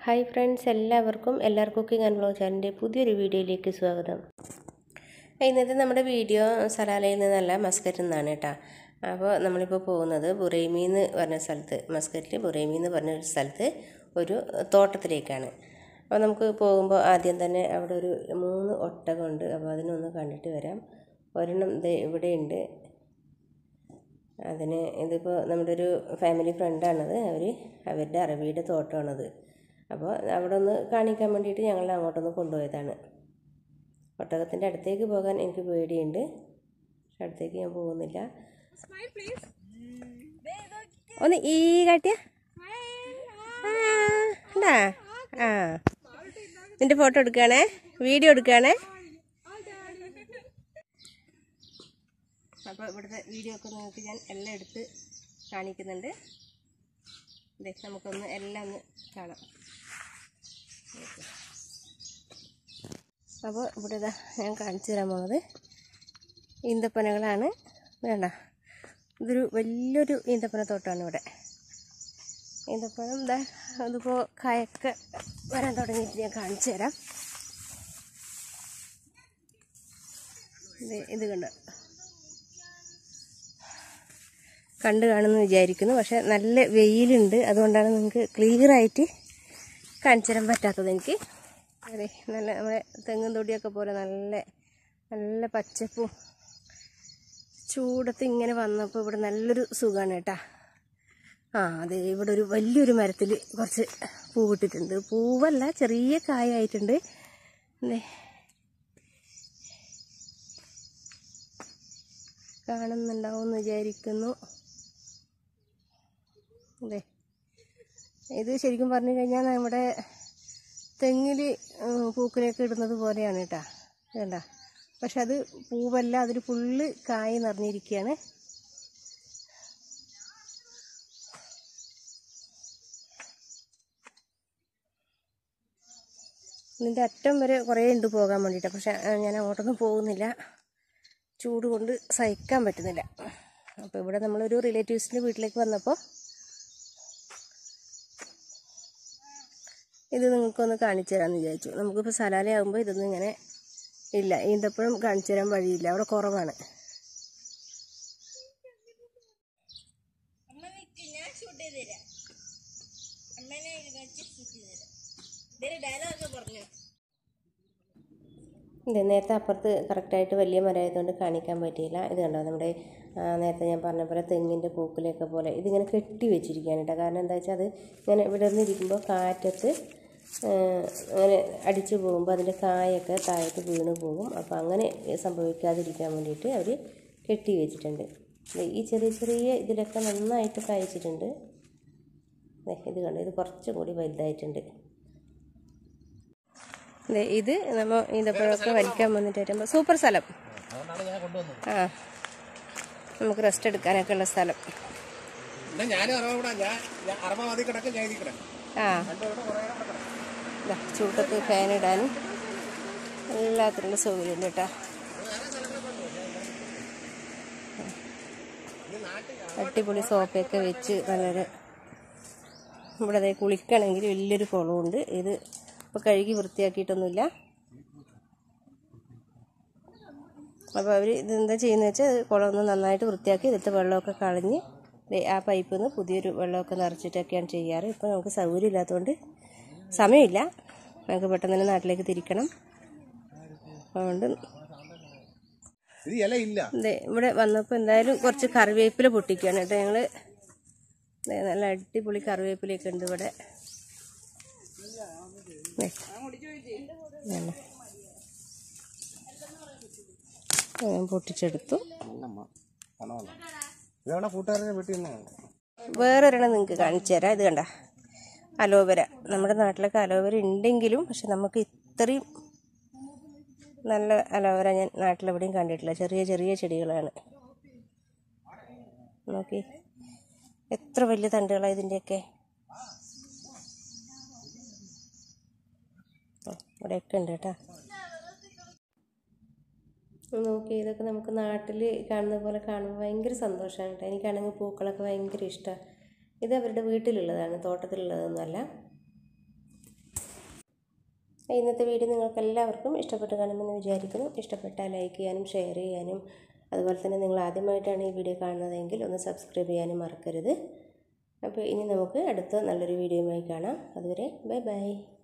hi friends എല്ലാവർക്കും എല്ലാവർക്കും cooking and vlog ചാനലിൻ്റെ പുതിയൊരു വീഡിയോയിലേക്ക് സ്വാഗതം ഇന്നത്തെ നമ്മുടെ വീഡിയോ സലാലയിൽ നിന്നല്ല മസ്കറ്റിൽ നിന്നാണ് കേട്ടോ അപ്പോൾ നമ്മളിപ്പോൾ പോകുന്നത് ബുറൈമി എന്ന് പറഞ്ഞ സ്ഥലത്ത് മസ്കറ്റിൽ ബുറൈമി എന്ന് പറഞ്ഞ ഒരു സ്ഥലത്ത് ഒരു തോട്ടത്തിലേക്കാണ് അപ്പോൾ നമുക്ക് പോകുമ്പോൾ ആദ്യം തന്നെ അവിടെ ഒരു മൂന്ന് ഒട്ടകമുണ്ട് അപ്പോൾ അതിനൊന്ന് കണ്ടിട്ട് വരാം ഒരെണ്ണം ദേ ഇവിടെയുണ്ട് അതിന് ഇതിപ്പോൾ നമ്മുടെ ഒരു ഫാമിലി ഫ്രണ്ടാണത് അവർ അവരുടെ അറബിയുടെ തോട്ടമാണത് അപ്പോൾ അവിടെ ഒന്ന് കാണിക്കാൻ വേണ്ടിയിട്ട് ഞങ്ങൾ അങ്ങോട്ടൊന്ന് കൊണ്ടുപോയതാണ് ഒട്ടകത്തിൻ്റെ അടുത്തേക്ക് പോകാൻ എനിക്ക് പേടിയുണ്ട് പക്ഷെ അടുത്തേക്ക് ഞാൻ പോകുന്നില്ല ഒന്ന് ഈ കാട്ടിയ ഉണ്ടാ ആ നിന്റെ ഫോട്ടോ എടുക്കുകയാണേ വീഡിയോ എടുക്കുകയാണേ അപ്പോൾ ഇവിടുത്തെ വീഡിയോ ഒക്കെ നിങ്ങൾക്ക് ഞാൻ എല്ലാം എടുത്ത് കാണിക്കുന്നുണ്ട് ഇതേ നമുക്കൊന്ന് എല്ലാം ഒന്ന് കാണാം അപ്പോൾ ഇവിടെ ഇതാ ഞാൻ കാണിച്ചു തരാൻ പോകുന്നത് ഈന്തപ്പനകളാണ് വേണ്ട ഇതൊരു വലിയൊരു ഈന്തപ്പന തോട്ടമാണ് ഇവിടെ ഈന്തപ്പനം ഇതാ അതിപ്പോൾ കായൊക്കെ വരാൻ തുടങ്ങിയിട്ട് ഞാൻ കാണിച്ചു തരാം ഇത് ഇത് കണ്ടോ കണ്ടു കാണുമെന്ന് വിചാരിക്കുന്നു പക്ഷെ നല്ല വെയിലുണ്ട് അതുകൊണ്ടാണ് നിങ്ങൾക്ക് ക്ലിയർ ആയിട്ട് കാണിച്ചു തരാൻ പറ്റാത്തത് എനിക്ക് അതെ നല്ല നമ്മുടെ തെങ്ങും തൊടിയൊക്കെ പോലെ നല്ല നല്ല പച്ചപ്പും ചൂടത്ത് ഇങ്ങനെ വന്നപ്പോൾ ഇവിടെ നല്ലൊരു സുഖമാണ് കേട്ടാ ആ അതെ ഇവിടെ ഒരു വലിയൊരു മരത്തിൽ കുറച്ച് പൂവിട്ടിട്ടുണ്ട് പൂവല്ല ചെറിയ കായായിട്ടുണ്ട് അതെ കാണുന്നുണ്ടാവും എന്ന് വിചാരിക്കുന്നു അതെ ഇത് ശരിക്കും പറഞ്ഞു കഴിഞ്ഞാൽ നമ്മുടെ തെങ്ങിൽ പൂക്കിലേക്ക് ഇടുന്നത് പോലെയാണ് കേട്ടാ വേണ്ട പക്ഷെ അത് പൂവല്ല അതിൽ ഫുള്ള് കായ് നിറഞ്ഞിരിക്കുകയാണ് ഇതിൻ്റെ അറ്റം വരെ കുറേ ഉണ്ട് പോകാൻ വേണ്ടിയിട്ട് പക്ഷെ ഞാൻ അങ്ങോട്ടൊന്നും പോകുന്നില്ല ചൂട് കൊണ്ട് സഹിക്കാൻ പറ്റുന്നില്ല അപ്പോൾ ഇവിടെ നമ്മളൊരു റിലേറ്റീവ്സിൻ്റെ വീട്ടിലേക്ക് വന്നപ്പോൾ ഇത് നിങ്ങൾക്കൊന്ന് കാണിച്ചു തരാമെന്ന് വിചാരിച്ചു നമുക്കിപ്പോൾ സലാലയാകുമ്പോൾ ഇതൊന്നും ഇങ്ങനെ ഇല്ല ഈന്തപ്പഴം കാണിച്ചു തരാൻ വഴിയില്ല അവിടെ കുറവാണ് ഇത് നേരത്തെ അപ്പുറത്ത് കറക്റ്റായിട്ട് വലിയ മരമായതുകൊണ്ട് കാണിക്കാൻ പറ്റിയില്ല ഇത് കണ്ടോ നമ്മുടെ നേരത്തെ ഞാൻ പറഞ്ഞ പോലെ തെങ്ങിൻ്റെ പൂക്കിലൊക്കെ പോലെ ഇതിങ്ങനെ കെട്ടി വെച്ചിരിക്കുകയാണ് കേട്ടോ കാരണം എന്താ വെച്ചാൽ അത് ഇങ്ങനെ ഇവിടെ നിന്നിരിക്കുമ്പോൾ കാറ്റത്ത് അങ്ങനെ അടിച്ചു പോകുമ്പോൾ അതിൻ്റെ കായൊക്കെ താഴത്ത് വീണ് പോകും അപ്പോൾ അങ്ങനെ സംഭവിക്കാതിരിക്കാൻ വേണ്ടിയിട്ട് അവർ കെട്ടി വെച്ചിട്ടുണ്ട് ഈ ചെറിയ ചെറിയ ഇതിലൊക്കെ നന്നായിട്ട് കായ്ച്ചിട്ടുണ്ട് ഇത് കണ്ടു ഇത് കുറച്ചും കൂടി വലുതായിട്ടുണ്ട് ഇത് നമ്മൾ ഈന്തപ്പഴമൊക്കെ വലിക്കാൻ വന്നിട്ട് വരുമ്പോൾ സൂപ്പർ സ്ഥലം ആ നമുക്ക് റെസ്റ്റ് എടുക്കാനൊക്കെ ഉള്ള സ്ഥലം ആ ചൂട്ടത്ത് ഫാൻ ഇടാനും എല്ലാത്തിനുള്ള സൗകര്യം കേട്ടോ അടിപൊളി സോഫയൊക്കെ വെച്ച് നല്ലൊരു ഇവിടെ അതേ കുളിക്കണമെങ്കിൽ വലിയൊരു കുളമുണ്ട് ഇത് ഇപ്പോൾ കഴുകി വൃത്തിയാക്കിയിട്ടൊന്നുമില്ല അപ്പോൾ അവർ ഇതെന്താ ചെയ്യുന്നത് വെച്ചാൽ കുളം ഒന്ന് നന്നായിട്ട് വൃത്തിയാക്കി ഇതിലത്തെ വെള്ളമൊക്കെ കളഞ്ഞ് ആ പൈപ്പിൽ നിന്ന് പുതിയൊരു വെള്ളമൊക്കെ നിറച്ചിട്ടൊക്കെയാണ് ചെയ്യാറ് ഇപ്പോൾ നമുക്ക് സൗകര്യം ഇല്ലാത്തതുകൊണ്ട് സമയമില്ല നമുക്ക് പെട്ടെന്ന് തന്നെ നാട്ടിലേക്ക് തിരിക്കണം അതുകൊണ്ട് അതെ ഇവിടെ വന്നപ്പോൾ എന്തായാലും കുറച്ച് കറിവേപ്പില പൊട്ടിക്കുകയാണ് കേട്ടോ ഞങ്ങൾ നല്ല അടിപൊളി കറിവേപ്പിലയൊക്കെ ഉണ്ട് ഇവിടെ ഞാൻ പൊട്ടിച്ചെടുത്തു വേറൊരെണ്ണം നിങ്ങൾക്ക് കാണിച്ചു തരാം ഇത് കണ്ട അലോവേര നമ്മുടെ നാട്ടിലൊക്കെ അലോവേര ഉണ്ടെങ്കിലും പക്ഷെ നമുക്ക് ഇത്രയും നല്ല അലോവേര ഞാൻ നാട്ടിലെവിടെയും കണ്ടിട്ടില്ല ചെറിയ ചെറിയ ചെടികളാണ് നോക്കി എത്ര വലിയ തണ്ടുകളാണ് ഇതിൻ്റെയൊക്കെ ഇവിടെയൊക്കെ ഉണ്ട് കേട്ടോ നോക്കി ഇതൊക്കെ നമുക്ക് നാട്ടിൽ കാണുന്ന പോലെ കാണുമ്പോൾ ഭയങ്കര സന്തോഷമാണ് കേട്ടോ എനിക്കാണെങ്കിൽ പൂക്കളൊക്കെ ഭയങ്കര ഇഷ്ടമാണ് ഇത് അവരുടെ വീട്ടിലുള്ളതാണ് തോട്ടത്തിലുള്ളതൊന്നുമല്ല ഇന്നത്തെ വീഡിയോ നിങ്ങൾക്ക് എല്ലാവർക്കും ഇഷ്ടപ്പെട്ട് കാണുമെന്ന് വിചാരിക്കുന്നു ഇഷ്ടപ്പെട്ടാൽ ലൈക്ക് ചെയ്യാനും ഷെയർ ചെയ്യാനും അതുപോലെ തന്നെ നിങ്ങൾ ആദ്യമായിട്ടാണ് ഈ വീഡിയോ കാണുന്നതെങ്കിൽ ഒന്ന് സബ്സ്ക്രൈബ് ചെയ്യാനും മറക്കരുത് അപ്പോൾ ഇനി നമുക്ക് അടുത്ത നല്ലൊരു വീഡിയോയുമായി കാണാം അതുവരെ ബൈ ബൈ